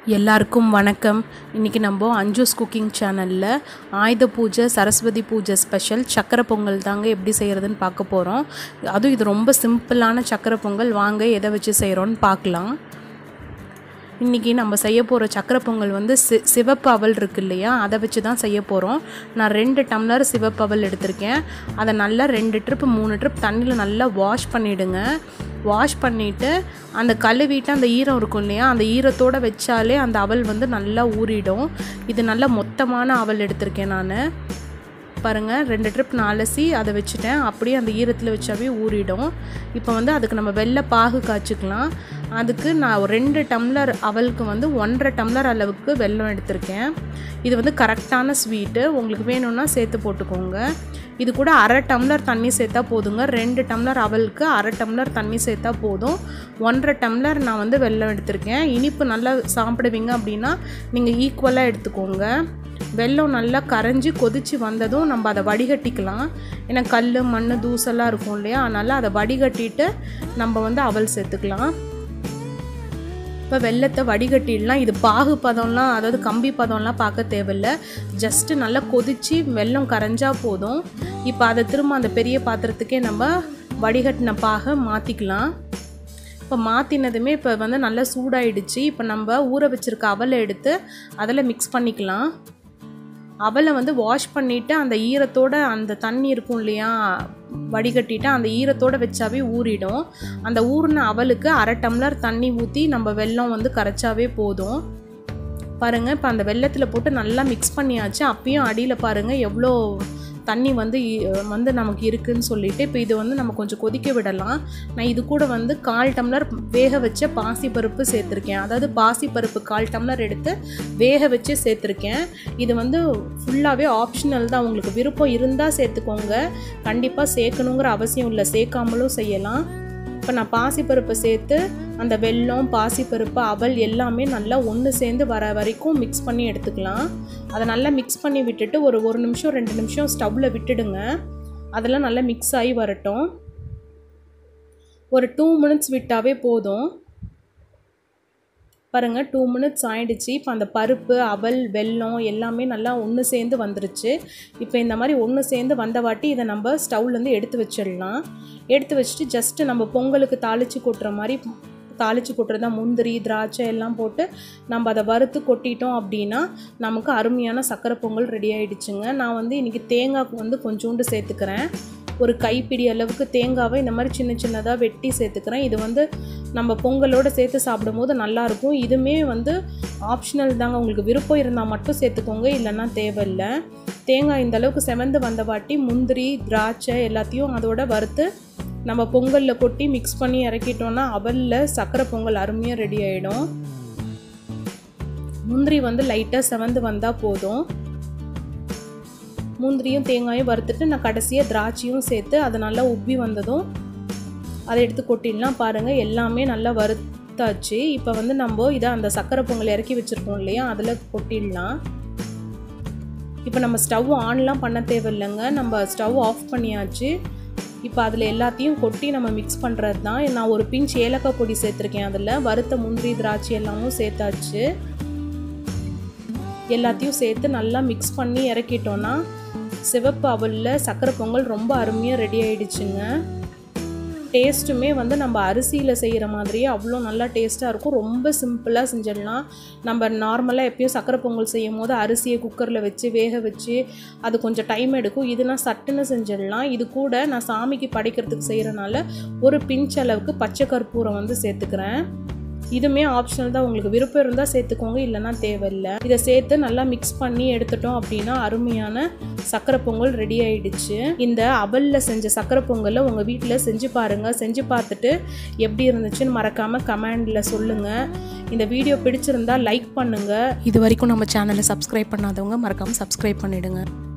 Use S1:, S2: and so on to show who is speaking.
S1: எல்லாருக்கும் வணக்கம் இன்றைக்கி நம்ம அஞ்சூஸ் குக்கிங் சேனலில் ஆயுத பூஜை சரஸ்வதி பூஜை ஸ்பெஷல் சக்கரை பொங்கல் தாங்க எப்படி செய்கிறதுன்னு பார்க்க போகிறோம் அதுவும் இது ரொம்ப சிம்பிளான சக்கரை பொங்கல் வாங்க எதை வச்சு செய்கிறோன்னு பார்க்கலாம் இன்றைக்கி நம்ம செய்ய போகிற சக்கரை பொங்கல் வந்து சி சிவப்பு அவல் இருக்கு இல்லையா அதை வச்சு தான் செய்ய போகிறோம் நான் ரெண்டு டம்ளர் சிவப்பு அவல் எடுத்திருக்கேன் அதை நல்லா ரெண்டு ட்ரிப் மூணு ட்ரிப் தண்ணியில் நல்லா வாஷ் பண்ணிவிடுங்க வாஷ் பண்ணிவிட்டு அந்த கழுவிட்டு அந்த ஈரம் இருக்கும் இல்லையா அந்த ஈரத்தோடு வச்சாலே அந்த அவல் வந்து நல்லா ஊறிடும் இது நல்லா மொத்தமான அவல் எடுத்திருக்கேன் நான் பாருங்கள் ரெண்டு ட்ரிப் நான் அலசி அதை வச்சுட்டேன் அப்படியே அந்த ஈரத்தில் வச்சாவே ஊறிடும் இப்போ வந்து அதுக்கு நம்ம வெள்ளை பாகு காய்ச்சிக்கலாம் அதுக்கு நான் ஒரு ரெண்டு டம்ளர் அவலுக்கு வந்து ஒன்றரை டம்ளர் அளவுக்கு வெல்லம் எடுத்திருக்கேன் இது வந்து கரெக்டான ஸ்வீட்டு உங்களுக்கு வேணும்னா சேர்த்து போட்டுக்கோங்க இது கூட அரை டம்ளர் தண்ணி சேர்த்தா போதுங்க ரெண்டு டம்ளர் அவலுக்கு அரை டம்ளர் தண்ணி சேர்த்தா போதும் ஒன்றரை டம்ளர் நான் வந்து வெல்லம் எடுத்திருக்கேன் இனிப்பு நல்லா சாப்பிடுவீங்க அப்படின்னா நீங்கள் ஈக்குவலாக எடுத்துக்கோங்க வெல்லம் நல்லா கரைஞ்சி கொதித்து வந்ததும் நம்ம அதை வடிகட்டிக்கலாம் ஏன்னா கல் மண் தூசெல்லாம் இருக்கும் இல்லையா அதனால் அதை வடிகட்டிட்டு நம்ம வந்து அவல் சேர்த்துக்கலாம் இப்போ வெள்ளத்தை வடிகட்டிடலாம் இது பாகு பதம்லாம் அதாவது கம்பி பதம்லாம் பார்க்க தேவையில்ல ஜஸ்ட்டு நல்லா கொதித்து வெல்லம் கரைஞ்சா போதும் இப்போ அதை திரும்ப அந்த பெரிய பாத்திரத்துக்கே நம்ம வடிகட்டின பாகை மாற்றிக்கலாம் இப்போ மாற்றினதுமே இப்போ வந்து நல்லா சூடாயிடுச்சு இப்போ நம்ம ஊற வச்சுருக்க அவலை எடுத்து அதில் மிக்ஸ் பண்ணிக்கலாம் அவலை வந்து வாஷ் பண்ணிவிட்டு அந்த ஈரத்தோட அந்த தண்ணி இருக்கும் இல்லையா வடிகட்டிட்டு அந்த ஈரத்தோடு வச்சாவே ஊறிடும் அந்த ஊறின அவலுக்கு அரை டம்ளர் தண்ணி ஊற்றி நம்ம வெல்லம் வந்து கரைச்சாவே போதும் பாருங்கள் இப்போ அந்த வெள்ளத்தில் போட்டு நல்லா மிக்ஸ் பண்ணியாச்சு அப்பயும் அடியில் பாருங்கள் எவ்வளோ தண்ணி வந்து வந்து நமக்கு இருக்குதுன்னு சொல்லிட்டு இப்போ இது வந்து நம்ம கொஞ்சம் கொதிக்க விடலாம் நான் இது கூட வந்து கால் டம்ளர் வேக வச்ச பாசி பருப்பு சேர்த்துருக்கேன் அதாவது பாசி பருப்பு கால் டம்ளர் எடுத்து வேக வச்சு சேர்த்துருக்கேன் இது வந்து ஃபுல்லாகவே ஆப்ஷனல் தான் உங்களுக்கு விருப்பம் இருந்தால் சேர்த்துக்கோங்க கண்டிப்பாக சேர்க்கணுங்கிற அவசியம் இல்லை சேர்க்காமலும் செய்யலாம் இப்போ நான் பாசிப்பருப்பை சேர்த்து அந்த வெல்லம் பாசிப்பருப்பு அவல் எல்லாமே நல்லா ஒன்று சேர்ந்து வர வரைக்கும் மிக்ஸ் பண்ணி எடுத்துக்கலாம் அதை நல்லா மிக்ஸ் பண்ணி விட்டுட்டு ஒரு ஒரு நிமிஷம் ரெண்டு நிமிஷம் ஸ்டவ்வில் விட்டுடுங்க அதெல்லாம் நல்லா மிக்ஸ் ஆகி வரட்டும் ஒரு டூ மினிட்ஸ் விட்டாவே போதும் பாருங்கள் டூ மினிட்ஸ் ஆயிடுச்சு இப்போ அந்த பருப்பு அவல் வெல்லம் எல்லாமே நல்லா ஒன்று சேர்ந்து வந்துருச்சு இப்போ இந்த மாதிரி ஒன்று சேர்ந்து வந்த வாட்டி இதை நம்ம ஸ்டவ்லேருந்து எடுத்து வச்சிடலாம் எடுத்து வச்சுட்டு ஜஸ்ட்டு நம்ம பொங்கலுக்கு தாளித்து கொட்டுற மாதிரி தாளித்து கொட்டுறதா முந்திரி திராட்சை எல்லாம் போட்டு நம்ம அதை வறுத்து கொட்டிட்டோம் அப்படின்னா நமக்கு அருமையான சக்கரை பொங்கல் ரெடி ஆகிடுச்சுங்க நான் வந்து இன்றைக்கி தேங்காய் வந்து கொஞ்சோண்டு சேர்த்துக்கிறேன் ஒரு கைப்பிடி அளவுக்கு தேங்காவை இந்த மாதிரி சின்ன சின்னதாக வெட்டி சேர்த்துக்கிறேன் இது வந்து நம்ம பொங்கலோடு சேர்த்து சாப்பிடும்போது நல்லாயிருக்கும் இதுவுமே வந்து ஆப்ஷனல் தாங்க உங்களுக்கு விருப்பம் இருந்தால் மட்டும் சேர்த்துக்கோங்க இல்லைன்னா தேவையில்லை தேங்காய் இந்த அளவுக்கு செவந்து வந்த வாட்டி முந்திரி திராட்சை எல்லாத்தையும் அதோட வறுத்து நம்ம பொங்கலில் கொட்டி மிக்ஸ் பண்ணி இறக்கிட்டோன்னா அவலில் சக்கரை பொங்கல் அருமையாக ரெடி ஆகிடும் முந்திரி வந்து லைட்டாக செவந்து வந்தால் போதும் முந்திரியும் தேங்காயும் வறுத்துட்டு நான் கடைசியாக திராட்சையும் சேர்த்து அதை நல்லா உப்பி வந்ததும் அதை எடுத்து கொட்டிடலாம் பாருங்கள் எல்லாமே நல்லா வறுத்தாச்சு இப்போ வந்து நம்ம இதை அந்த சக்கரை பொங்கல் இறக்கி வச்சுருக்கோம் இல்லையா அதில் கொட்டிடலாம் இப்போ நம்ம ஸ்டவ் ஆன்லாம் பண்ண தேவையில்லைங்க நம்ம ஸ்டவ் ஆஃப் பண்ணியாச்சு இப்போ அதில் எல்லாத்தையும் கொட்டி நம்ம மிக்ஸ் பண்ணுறது தான் நான் ஒரு பிஞ்ச் ஏலக்காய் பொடி சேர்த்துருக்கேன் அதில் வறுத்த முந்திரி திராட்சை எல்லாமும் சேர்த்தாச்சு எல்லாத்தையும் சேர்த்து நல்லா மிக்ஸ் பண்ணி இறக்கிட்டோன்னா சிவப்பு அவலில் சக்கரை பொங்கல் ரொம்ப அருமையாக ரெடி ஆகிடுச்சுங்க டேஸ்ட்டுமே வந்து நம்ம அரிசியில் செய்கிற மாதிரியே அவ்வளோ நல்லா டேஸ்ட்டாக இருக்கும் ரொம்ப சிம்பிளாக செஞ்சிடலாம் நம்ம நார்மலாக எப்பயும் சக்கரை பொங்கல் செய்யும் போது அரிசியை குக்கரில் வச்சு வேக வச்சு அது கொஞ்சம் டைம் எடுக்கும் இதுனா சட்டுன்னு செஞ்சிடலாம் இது கூட நான் சாமிக்கு படைக்கிறதுக்கு செய்கிறனால ஒரு பிஞ்ச் அளவுக்கு பச்சை கற்பூரம் வந்து சேர்த்துக்கிறேன் இதுவுமே ஆப்ஷனல் தான் உங்களுக்கு விருப்பம் இருந்தால் சேர்த்துக்கோங்க இல்லைனா தேவையில்லை இதை சேர்த்து நல்லா மிக்ஸ் பண்ணி எடுத்துட்டோம் அப்படின்னா அருமையான சக்கரை பொங்கல் ரெடி ஆயிடுச்சு இந்த அவலில் செஞ்ச சக்கரை பொங்கலை உங்கள் வீட்டில் செஞ்சு பாருங்கள் செஞ்சு பார்த்துட்டு எப்படி இருந்துச்சுன்னு மறக்காமல் கமெண்டில் சொல்லுங்கள் இந்த வீடியோ பிடிச்சிருந்தா லைக் பண்ணுங்கள்
S2: இது வரைக்கும் நம்ம சேனலை சப்ஸ்கிரைப் பண்ணாதவங்க மறக்காமல் சப்ஸ்கிரைப் பண்ணிவிடுங்க